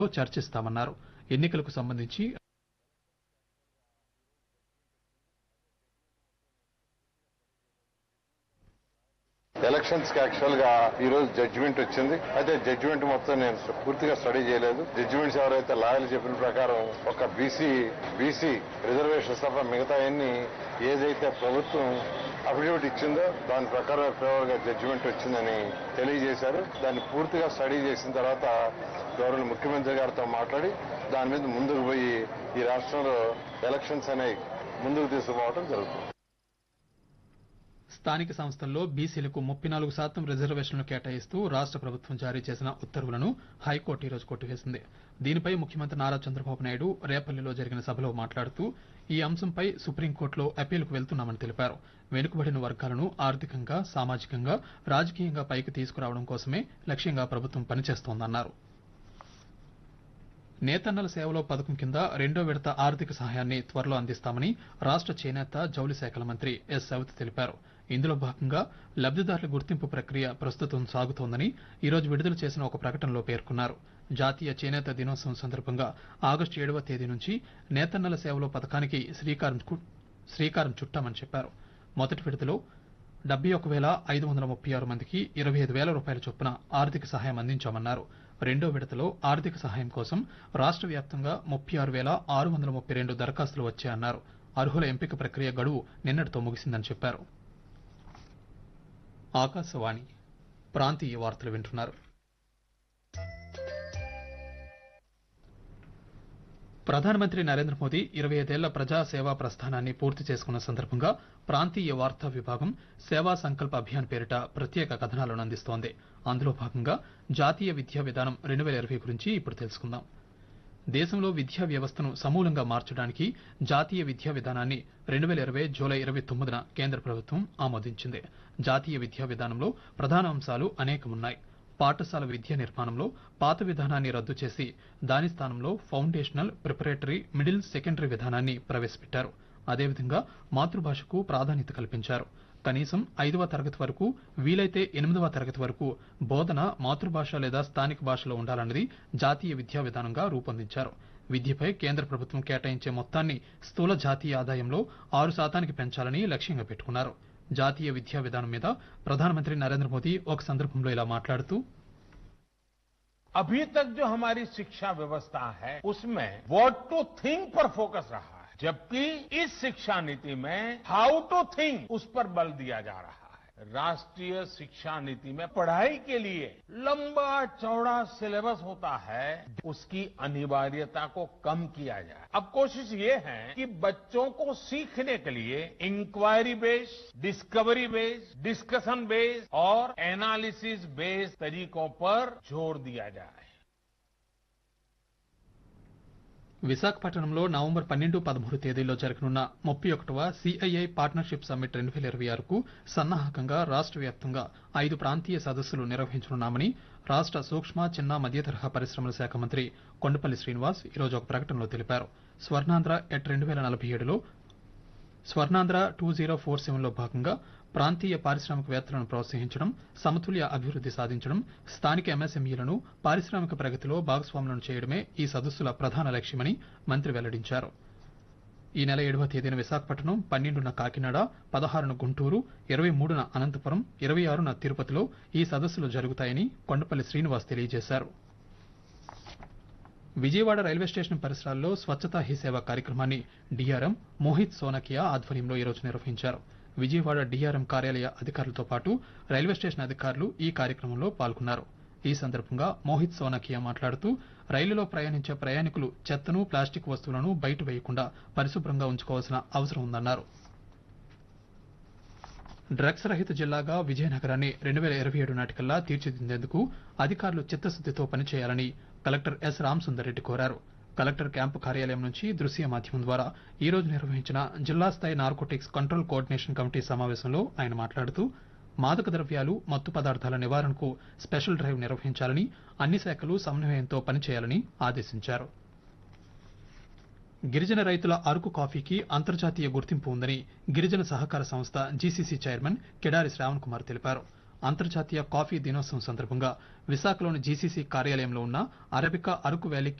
చర్చిస్తామన్నారు ఎన్నికలకు సంబంధించి ఎలక్షన్స్ కి యాక్చువల్ గా ఈ రోజు జడ్జిమెంట్ వచ్చింది అయితే జడ్జిమెంట్ మొత్తం నేను పూర్తిగా స్టడీ చేయలేదు జడ్జిమెంట్స్ ఎవరైతే లాయర్లు చెప్పిన ప్రకారం ఒక బీసీ బీసీ రిజర్వేషన్స్ తప్ప మిగతా అన్ని ఏదైతే ప్రభుత్వం అఫిడవిట్ ఇచ్చిందో దాని ప్రకారం ఫేవర్ గా జడ్జిమెంట్ వచ్చిందని తెలియజేశారు దాన్ని పూర్తిగా స్టడీ చేసిన తర్వాత గవర్నర్ ముఖ్యమంత్రి గారితో మాట్లాడి దాని మీద ముందుకు పోయి ఈ రాష్ట్రంలో ఎలక్షన్స్ అనేవి ముందుకు తీసుకుపోవడం జరుగుతుంది స్థానిక సంస్థల్లో బీసీలకు ముప్పై నాలుగు శాతం రిజర్వేషన్లు కేటాయిస్తూ రాష్ట్ర ప్రభుత్వం జారీ చేసిన ఉత్తర్వులను హైకోర్టు ఈరోజు కొట్టివేసింది దీనిపై ముఖ్యమంత్రి నారా చంద్రబాబు నాయుడు రేపల్లిలో జరిగిన సభలో మాట్లాడుతూ ఈ అంశంపై సుప్రీంకోర్టులో అప్పీలుకు వెళ్తున్నామని తెలిపారు వెనుకబడిన వర్గాలను ఆర్థికంగా సామాజికంగా రాజకీయంగా పైకి తీసుకురావడం కోసమే లక్ష్యంగా ప్రభుత్వం పనిచేస్తోందన్నారు నేతన్నల సేవలో పథకం కింద రెండో విడత ఆర్థిక సహాయాన్ని త్వరలో అందిస్తామని రాష్ట్ర చేనేత జౌళి శాఖల మంత్రి ఎస్ సవితి తెలిపారు ఇందులో భాగంగా లబ్దిదారుల గుర్తింపు ప్రక్రియ ప్రస్తుతం సాగుతోందని ఈరోజు విడుదల చేసిన ఒక ప్రకటనలో పేర్కొన్నారు జాతీయ చేనేత దినోత్సవం సందర్భంగా ఆగస్టు ఏడవ తేదీ నుంచి నేతన్నల సేవలో పథకానికి శ్రీకారం కు- శ్రీకారం చుట్టామని చెప్పారు మొదటి విడతలో డెబ్బై ఒక వేల ఐదు వందల ముప్పై ఆరు మందికి ఇరవై ఐదు వేల రూపాయల చొప్పున ఆర్థిక సహాయం అందించామన్నారు రెండో విడతలో ఆర్థిక సహాయం కోసం రాష్ట్ర వ్యాప్తంగా ముప్పై ఆరు వేల ఆరు వందల ముప్పై రెండు దరఖాస్తులు వచ్చాయన్నారు అర్హుల ఎంపిక ప్రక్రియ గడువు నిన్నటితో ముగిసిందని చెప్పారు ఆకాశవాణి ప్రాంతీయ వార్తలు వింటున్నారు ప్రధానమంత్రి నరేంద్ర మోదీ ఇరవై ఐదేళ్ల ప్రజా సేవా ప్రస్థానాన్ని పూర్తి చేసుకున్న సందర్భంగా ప్రాంతీయ వార్తా విభాగం సేవా సంకల్ప అభియాన్ పేరిట ప్రత్యేక కథనాలను అందిస్తోంది అందులో భాగంగా జాతీయ విద్యా విధానం రెండు వేల ఇరవై గురించి ఇప్పుడు తెలుసుకుందాం దేశంలో విద్యా వ్యవస్థను సమూలంగా మార్చడానికి జాతీయ విద్యా విధానాన్ని రెండు వేల ఇరవై జూలై ఇరవై తొమ్మిదిన కేంద్ర ప్రభుత్వం ఆమోదించింది జాతీయ విద్యా విధానంలో ప్రధాన అంశాలు అనేకమున్నాయి పాఠశాల విద్యా నిర్మాణంలో పాత విధానాన్ని రద్దు చేసి దాని స్థానంలో ఫౌండేషనల్ ప్రిపరేటరీ మిడిల్ సెకండరీ విధానాన్ని ప్రవేశపెట్టారు అదేవిధంగా మాతృభాషకు ప్రాధాన్యత కల్పించారు కనీసం ఐదవ తరగతి వరకు వీలైతే ఎనిమిదవ తరగతి వరకు బోధన మాతృభాష లేదా స్థానిక భాషలో ఉండాలన్నది జాతీయ విద్యా విధానంగా రూపొందించారు విద్యపై కేంద్ర ప్రభుత్వం కేటాయించే మొత్తాన్ని స్థూల జాతీయ ఆదాయంలో ఆరు శాతానికి పెంచాలని లక్ష్యంగా పెట్టుకున్నారు జాతీయ విద్యా విధానం మీద ప్రధానమంత్రి నరేంద్ర మోదీ ఒక సందర్భంలో ఇలా మాట్లాడుతూ अभी तक जो हमारी शिक्षा व्यवस्था है उसमें व्हाट टू थिंक पर फोकस रहा है जबकि इस शिक्षा नीति में हाउ टू थिंक उस पर बल दिया जा रहा है राष्ट्रीय शिक्षा नीति में पढ़ाई के लिए लंबा चौड़ा सिलेबस होता है उसकी अनिवार्यता को कम किया जाए अब कोशिश ये है कि बच्चों को सीखने के लिए inquiry based discovery based discussion based और एनालिसिस बेस्ड तरीकों पर जोर दिया जाए విశాఖపట్నంలో నవంబర్ పన్నెండు పదమూడు తేదీల్లో జరగనున్న ముప్పై ఒకటవ సిఐఐ పార్ట్నర్షిప్ సమ్మిట్ రెండు వేల ఇరవై ఆరుకు సన్నాహకంగా రాష్ట్ర వ్యాప్తంగా ఐదు ప్రాంతీయ సదస్సులు నిర్వహించనున్నామని రాష్ట్ర సూక్ష్మ చిన్న మధ్య తరహా పరిశ్రమల శాఖ మంత్రి కొండపల్లి శ్రీనివాస్ ఈరోజు ఒక ప్రకటనలో తెలిపారు స్వర్ణాంధ్ర ఎట్ రెండు వేల నలభై ఏడులో Swarnandhra two zero four seven లో భాగంగా ప్రాంతీయ పారిశ్రామికవేత్తలను ప్రోత్సహించడం సమతుల్య అభివృద్ధి సాధించడం స్థానిక ఎంఎస్ఎంఈలను పారిశ్రామిక ప్రగతిలో భాగస్వాములను చేయడమే ఈ సదస్సుల ప్రధాన లక్ష్యమని మంత్రి వెల్లడించారు ఈ నెల ఏడవ తేదీన విశాఖపట్నం పన్నెండున కాకినాడ పదహారున గుంటూరు ఇరవై మూడున అనంతపురం ఇరవై ఆరున తిరుపతిలో ఈ సదస్సులు జరుగుతాయని కొండపల్లి శ్రీనివాస్ తెలియజేశారు విజయవాడ రైల్వే స్టేషన్ పరిసరాల్లో స్వచ్ఛతా హీ సేవ కార్యక్రమాన్ని డిఆర్ఎం మోహిత్ సోనకియా ఆధ్వర్యంలో ఈరోజు నిర్వహించారు విజయవాడ డిఆర్ఎం కార్యాలయ అధికారులతో పాటు రైల్వే స్టేషన్ అధికారులు ఈ కార్యక్రమంలో పాల్గొన్నారు ఈ సందర్భంగా మోహిత్ సోనకియా మాట్లాడుతూ రైలులో ప్రయాణించే ప్రయాణికులు చెత్తను ప్లాస్టిక్ వస్తువులను బయట వేయకుండా పరిశుభ్రంగా ఉంచుకోవాల్సిన అవసరం ఉందన్నారు డ్రగ్స్ రహిత జిల్లాగా విజయనగరాన్ని రెండు వేల ఇరవై ఏడు నాటికల్లా తీర్చిదిద్దేందుకు అధికారులు చిత్తశుద్దితో పనిచేయాలని కలెక్టర్ ఎస్ రామసుందర్ రెడ్డి కోరారు కలెక్టర్ క్యాంపు కార్యాలయం నుంచి దృశ్య మాధ్యమం ద్వారా ఈ రోజు నిర్వహించిన జిల్లా స్థాయి నార్కోటిక్స్ కంట్రోల్ కోఆర్డినేషన్ కమిటీ సమావేశంలో ఆయన మాట్లాడుతూ మాదక ద్రవ్యాలు మత్తు పదార్థాల నివారణకు స్పెషల్ డ్రైవ్ నిర్వహించాలని అన్ని శాఖలు సమన్వయంతో పనిచేయాలని ఆదేశించారు గిరిజన రైతుల అరకు కాఫీకి అంతర్జాతీయ గుర్తింపు ఉందని గిరిజన సహకార సంస్థ జీసీసీ చైర్మన్ కెడారి శ్రావణ్ కుమార్ తెలిపారు అంతర్జాతీయ కాఫీ దినోత్సవం సందర్భంగా విశాఖలోని జీసీసీ కార్యాలయంలో ఉన్న అరబికా అరకు వ్యాలీ